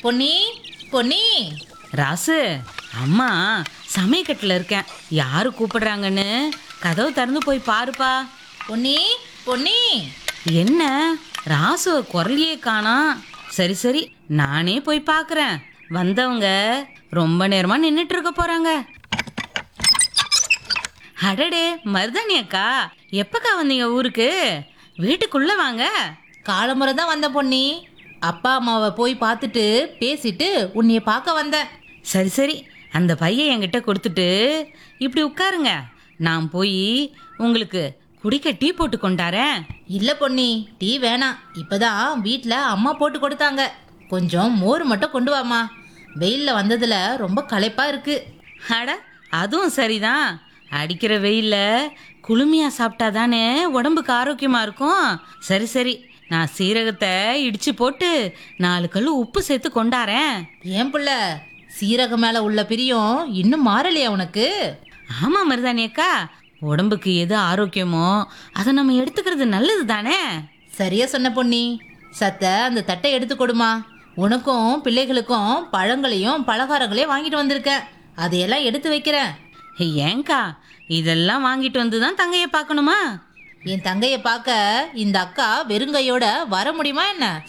பொன்னி பொன்னி ராசு அம்மா சமயக்கட்டில் இருக்கேன் யாரு கூப்பிடுறாங்கன்னு கதவு திறந்து போய் பாருப்பா பொன்னி பொன்னி என்ன ராசு குரலையே காணோம் சரி சரி நானே போய் பார்க்குறேன் வந்தவங்க ரொம்ப நேரமா நின்றுட்டு இருக்க போறாங்க அடடே மருதாணி அக்கா எப்பக்கா வந்தீங்க ஊருக்கு வீட்டுக்குள்ள வாங்க காலமுறை தான் வந்த பொன்னி அப்பா அம்மாவை போய் பார்த்துட்டு பேசிட்டு உன்னைய பார்க்க வந்தேன் சரி சரி அந்த பையன் என்கிட்ட கொடுத்துட்டு இப்படி உட்காருங்க நான் போய் உங்களுக்கு குடிக்க டீ போட்டு கொண்டாரேன் இல்ல பொன்னி டீ வேணாம் இப்பதான் வீட்ல அம்மா போட்டு கொடுத்தாங்க கொஞ்சம் மோர் மட்டும் கொண்டு வாமா வெயில்ல வந்ததுல ரொம்ப களைப்பா இருக்கு அட அதுவும் சரிதான் அடிக்கிற வெயில்ல குளுமையா சாப்பிட்டா தானே உடம்புக்கு ஆரோக்கியமா இருக்கும் சரி சரி நான் சீரகத்தை இடிச்சு போட்டு நாலு கல் உப்பு சேர்த்து கொண்டாரேன் ஏன் புள்ள சீரகம் மேல உள்ள பிரியம் இன்னும் மாறலையா உனக்கு ஆமா மருதாணி அக்கா உடம்புக்கு எது ஆரோக்கியமோ அதை நம்ம எடுத்துக்கிறது நல்லது தானே சரியா சொன்ன பொன்னி சத்த அந்த தட்டை எடுத்து கொடுமா உனக்கும் பிள்ளைகளுக்கும் பழங்களையும் பலகாரங்களையும் வாங்கிட்டு வந்திருக்கேன் அதையெல்லாம் எடுத்து வைக்கிறேன் ஏங்கா இதெல்லாம் வாங்கிட்டு வந்து தான் தங்கையை பார்க்கணுமா என் தங்கைய பார்க்க இந்த அக்கா வெறுங்கையோட வர முடியுமா என்ன